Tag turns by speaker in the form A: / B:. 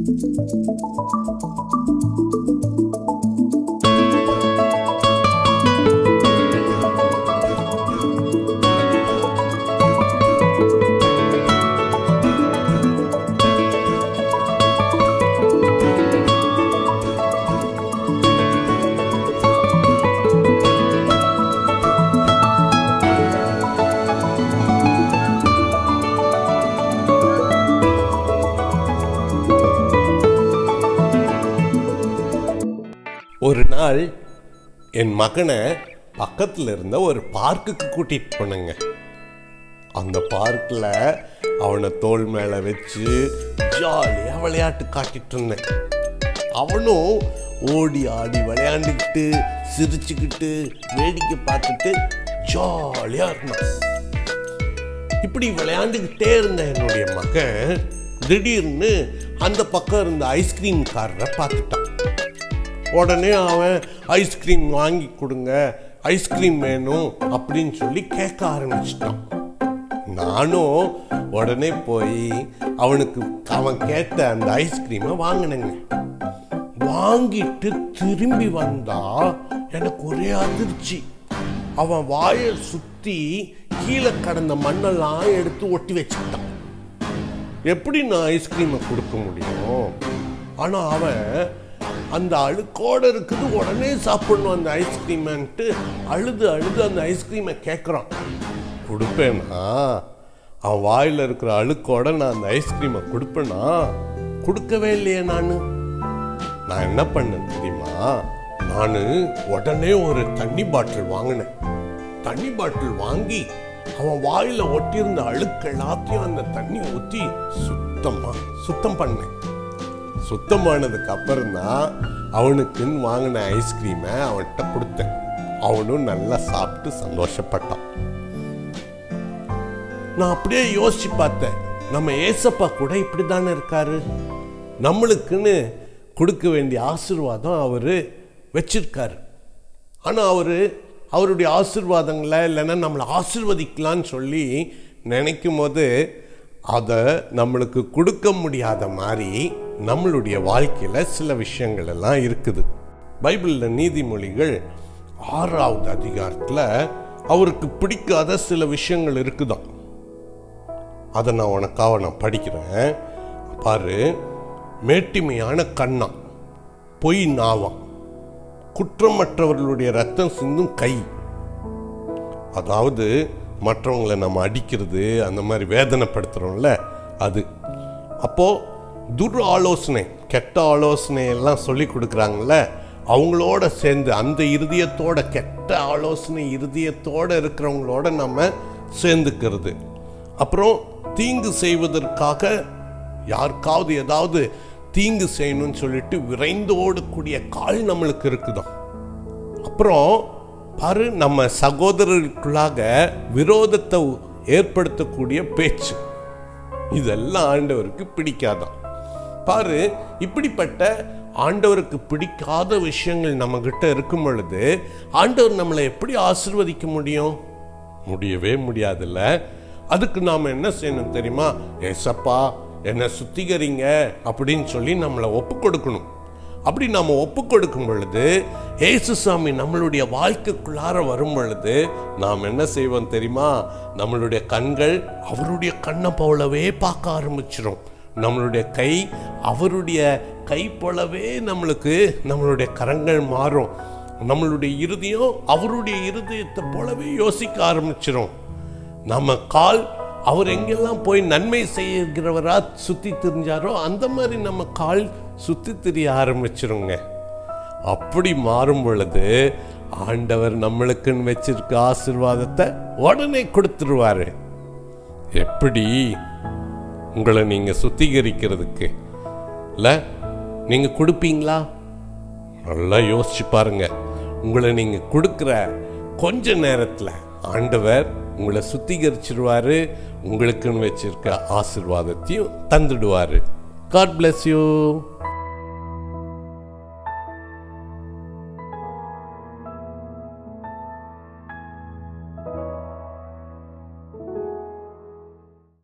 A: ஒரு நாள் என் மகனை பக்கத்தில் இருந்த ஒரு பார்க்குக்கு கூட்டிட்டு போனேங்க அந்த பார்க்கில் அவனை தோள் மேலே வச்சு ஜாலியாக விளையாட்டு காட்டிட்டு இருந்தேன் அவனும் ஓடி ஆடி விளையாண்டுக்கிட்டு சிரிச்சுக்கிட்டு வேடிக்கை பார்த்துட்டு ஜாலியாக இருந்தான் இப்படி விளையாண்டுக்கிட்டே இருந்த என்னுடைய மகன் திடீர்னு அந்த பக்கம் இருந்த ஐஸ்கிரீம் காரரை பார்த்துட்டான் உடனே அவன் ஐஸ்கிரீம் வாங்கி கொடுங்க ஐஸ்கிரீம் வேணும் அப்படின்னு சொல்லி கேட்க ஆரம்பிச்சிட்டான் நானும் உடனே போய் அவனுக்கு அவன் கேட்ட அந்த ஐஸ்கிரீமை வாங்கினேங்க வாங்கிட்டு திரும்பி வந்தா எனக்கு ஒரே அதிர்ச்சி அவன் வாயை சுத்தி கீழே கடந்த மண்ணெல்லாம் எடுத்து ஒட்டி வச்சுக்கிட்டான் எப்படி நான் ஐஸ்கிரீமை கொடுக்க முடியும் ஆனா அவன் அந்த அழுக்கோட இருக்குது உடனே சாப்பிடணும் அந்த ஐஸ்கிரீம்ன்ட்டு அழுது அழுது அந்த ஐஸ்கிரீமை கேட்குறான் கொடுப்பேனா அவன் வாயில் இருக்கிற அழுக்கோட நான் அந்த ஐஸ்கிரீமை கொடுப்பேனா கொடுக்கவே இல்லையே நான் நான் என்ன பண்ணேன் தெரியுமா நான் உடனே ஒரு தண்ணி பாட்டில் வாங்கினேன் தண்ணி பாட்டில் வாங்கி அவன் வாயில ஒட்டியிருந்த அழுக்கு எல்லாத்தையும் அந்த தண்ணி ஊற்றி சுத்தமா சுத்தம் பண்ணேன் சுத்தமானதுக்கு அப்புறம் தான் அவனுக்குன்னு வாங்கின ஐஸ்கிரீமை அவன்கிட்ட கொடுத்தேன் அவனும் நல்லா சாப்பிட்டு சந்தோஷப்பட்டான் நான் அப்படியே யோசிச்சு பார்த்தேன் நம்ம ஏசப்பா கூட இப்படி தானே இருக்காரு நம்மளுக்குன்னு கொடுக்க வேண்டிய ஆசீர்வாதம் அவர் வச்சிருக்காரு ஆனால் அவர் அவருடைய ஆசீர்வாதங்களை இல்லைன்னா நம்மளை ஆசீர்வதிக்கலான்னு சொல்லி நினைக்கும் போது அதை நம்மளுக்கு கொடுக்க முடியாத மாதிரி நம்மளுடைய வாழ்க்கையில் சில விஷயங்கள் எல்லாம் இருக்குது பைபிளில் நீதிமொழிகள் ஆறாவது அதிகாரத்தில் அவருக்கு பிடிக்காத சில விஷயங்கள் இருக்குதான் அதை நான் உனக்காக நான் படிக்கிறேன் பாரு மேட்டிமையான கண்ணா பொய் நாவாம் குற்றமற்றவர்களுடைய ரத்தம் சிந்தும் கை அதாவது மற்றவங்களை நம்ம அடிக்கிறது அந்த மாதிரி வேதனைப்படுத்துகிறோம்ல அது அப்போ துர் ஆலோசனை கெட்ட ஆலோசனை எல்லாம் சொல்லி கொடுக்குறாங்கல்ல அவங்களோட சேர்ந்து அந்த இருதயத்தோட கெட்ட ஆலோசனை இருதயத்தோட இருக்கிறவங்களோட நம்ம சேர்ந்துக்கிறது அப்புறம் தீங்கு செய்வதற்காக யாருக்காவது ஏதாவது தீங்கு செய்யணும்னு சொல்லிட்டு விரைந்து ஓடக்கூடிய கால் நம்மளுக்கு இருக்குதாம் அப்புறம் பாரு நம்ம சகோதரர்களுக்குள்ளாக விரோதத்தை ஏற்படுத்தக்கூடிய பேச்சு இதெல்லாம் ஆண்டவருக்கு பிடிக்காதான் பாரு இப்படிப்பட்ட ஆண்டவருக்கு பிடிக்காத விஷயங்கள் நம்ம கிட்ட இருக்கும் பொழுது ஆண்டவர் நம்மளை எப்படி ஆசிர்வதிக்க முடியும் முடியவே முடியாதுல்ல அதுக்கு நாம் என்ன செய்யணும் தெரியுமா ஏசப்பா என்னை சுத்திகரிங்க அப்படின்னு சொல்லி நம்மளை ஒப்பு கொடுக்கணும் அப்படி நாம் ஒப்பு கொடுக்கும் பொழுது ஏசுசாமி நம்மளுடைய வாழ்க்கைக்குள்ளார வரும் பொழுது நாம் என்ன செய்வோம் தெரியுமா நம்மளுடைய கண்கள் அவருடைய கண்ணை போலவே பார்க்க ஆரம்பிச்சிடும் நம்மளுடைய கை அவருடைய கை போலவே நம்மளுக்கு நம்மளுடைய கரங்கள் மாறும் நம்மளுடைய இருதயம் அவருடைய இருதயத்தை போலவே யோசிக்க ஆரம்பிச்சிடும் நம்ம கால் அவர் எங்கெல்லாம் போய் நன்மை செய்கிறவரா சுத்தி திரிஞ்சாரோ அந்த மாதிரி நம்ம கால் சுத்தி திரிய ஆரம்பிச்சிருங்க அப்படி மாறும் பொழுது ஆண்டவர் நம்மளுக்குன்னு வச்சிருக்க ஆசிர்வாதத்தை உடனே கொடுத்துருவாரு எப்படி உங்களை நீங்க சுத்திகரிக்கிறதுக்கு இல்ல நீங்க கொடுப்பீங்களா நல்லா யோசிச்சு பாருங்க உங்களை நீங்க கொடுக்குற கொஞ்ச நேரத்துல ஆண்டவர் உங்களை சுத்திகரிச்சிருவாரு உங்களுக்குன்னு வச்சிருக்க ஆசிர்வாதத்தையும் தந்துடுவாரு காட் bless யூ